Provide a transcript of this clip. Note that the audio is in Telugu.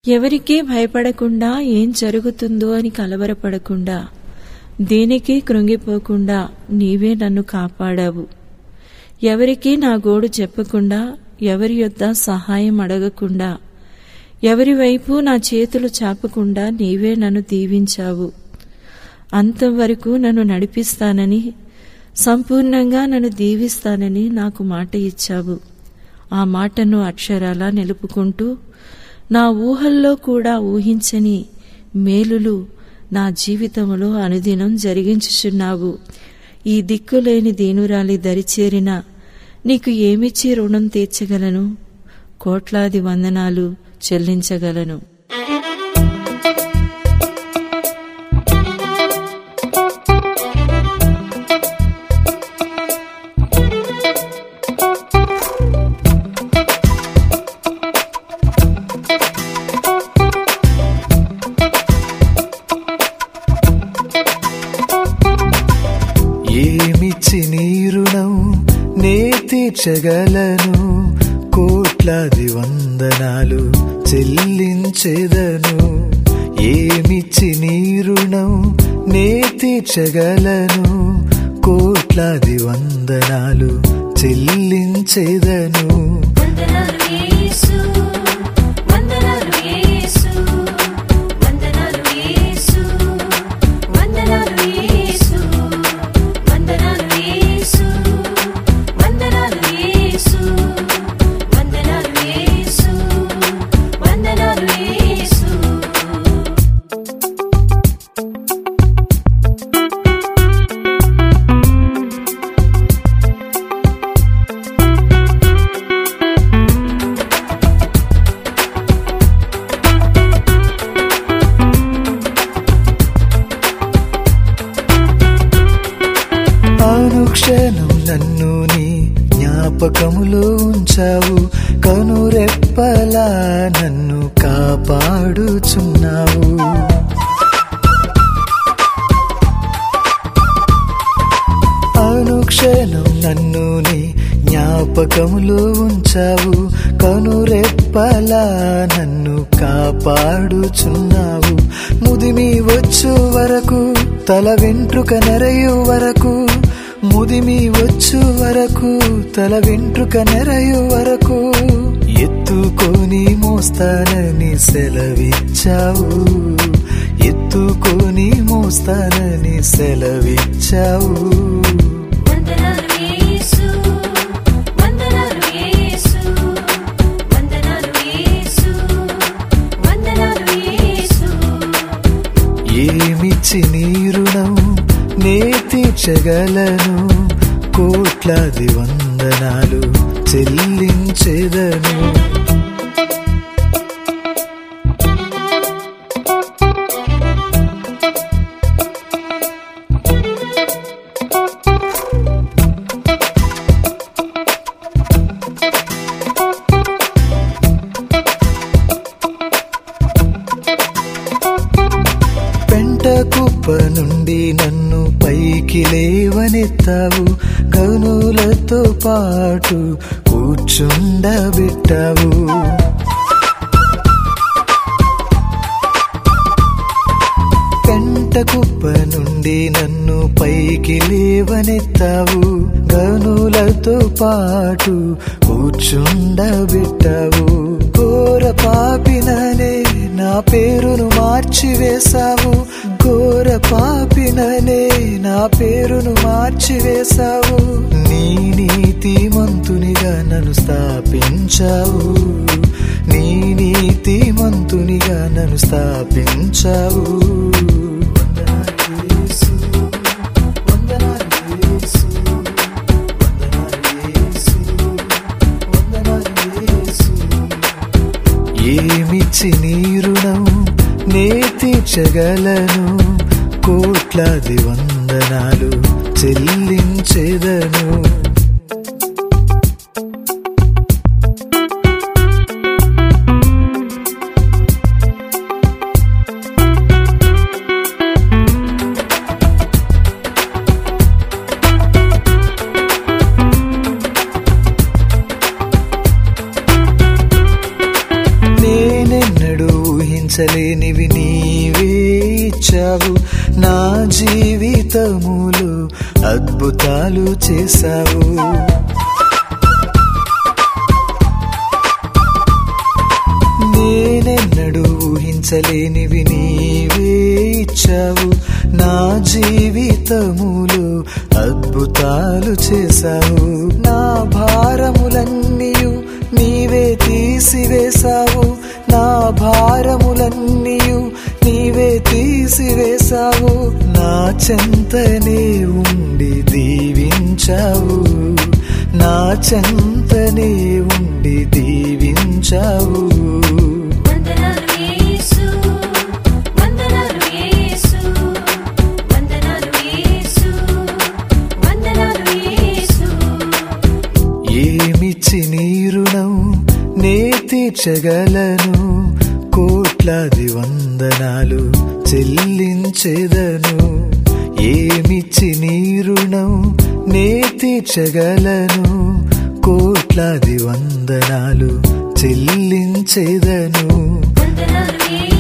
ఎవరికీ భయపడకుండా ఏం జరుగుతుందో అని కలవరపడకుండా దేనికి కృంగిపోకుండా నీవే నన్ను కాపాడావు ఎవరికీ నా గోడు చెప్పకుండా ఎవరి యొద్ద సహాయం అడగకుండా ఎవరి వైపు నా చేతులు చాపకుండా నీవే నన్ను దీవించావు అంతవరకు నన్ను నడిపిస్తానని సంపూర్ణంగా నన్ను దీవిస్తానని నాకు మాట ఇచ్చావు ఆ మాటను అక్షరాలా నిలుపుకుంటూ నా ఊహల్లో కూడా ఊహించని మేలులు నా జీవితంలో అనుదినం జరిగించుచున్నావు ఈ దిక్కులేని దీనురాలి దరిచేరిన నీకు ఏమిచ్చి రుణం తీర్చగలను కోట్లాది వందనాలు చెల్లించగలను ఏమిచ్చి నీ రుణం నే తీర్చగలను కోట్లాది వందనాలు చెల్లించెదను ఏమిచ్చి నీ రుణం నే తీర్చగలను కోట్లాది వందనాలు చెల్లించెదను వందనాలు యేసు వందనాలు యేసు వందనాలు యేసు వందనాలు యేసు వందనాలు యేసు వందనాలు యేసు వందనాలు యేసు వందనాలు యేసు అనుక్షణం నన్ను నీ జ్ఞాపకములో ఉంచావు కనురెప్పలా నన్ను కాపాడుచున్నావు అనుక్షణం నన్ను నీ జ్ఞాపకములో ఉంచావు కనురెప్పలా నన్ను కాపాడుచున్నావు ముదిమి వచ్చు వరకు తల వెంట్రుక నెరయు వరకు ముదిమి వచ్చు వరకు తల వెంట్రుక నెరయు వరకు ఎత్తుకొని మోస్తానని సెలవిచ్చావు ఎత్తుకొని మోస్తానని సెలవిచ్చావు వందనాలు యేసు వందనాలు యేసు వందనాలు యేసు వందనాలు యేసు ఏమిచ్చి నీ రుణం నే తీర్చగలను కోట్లాది వందనాలు చెల్లించెదను పెంట కుప్ప నుండి నన్ను పైకి లేవనెత్తావు గనులతో పాటు కూర్చుండబెట్టావు పెంట కుప్ప నుండి నన్ను పైకి లేవనెత్తావు గనులతో పాటు కూర్చుండబెట్టావు ఘోర పాపిననే నా పేరును మార్చివేశావు ఘోర పాపిననే నా పేరును మార్చివేశావు నీ నీతి మంతునిగా నన్ను స్థాపించావు నీ నీతి మంతునిగా నన్ను స్థాపించావు వందనాలు యేసు, వందనాలు యేసు, వందనాలు యేసు, వందనాలు యేసు. ఏమిచ్చి నీ రుణం నే తీర్చగలను కోట్లాది వందనాలు చెల్లించెదను నేనెన్నడూ ఊహించలేనివి నీవే ఇచ్చావు నా జీవితములో అద్భుతాలు చేశావు నేనెన్నడూ ఊహించలేనివి నీవే ఇచ్చావు నా జీవితములో అద్భుతాలు చేశావు నా భారములన్నీయు నీవే తీసివేశావు నా భారములన్నీయు నీవే తీసివేశావు నా చెంతనే ఉండి దీవించావు నా చెంతనే ఉండి దీవించావు వందనాలు యేసు వందనాలు యేసు వందనాలు యేసు వందనాలు యేసు ఏమిచ్చి నీ రుణం నే తీర్చగలను కోట్లాది వందనాలు చెల్లించెదను ఏమిచ్చి నీ రుణం నే తీర్చగలను కోట్లాది వందనాలు చెల్లించెదను వందనాలు యేసు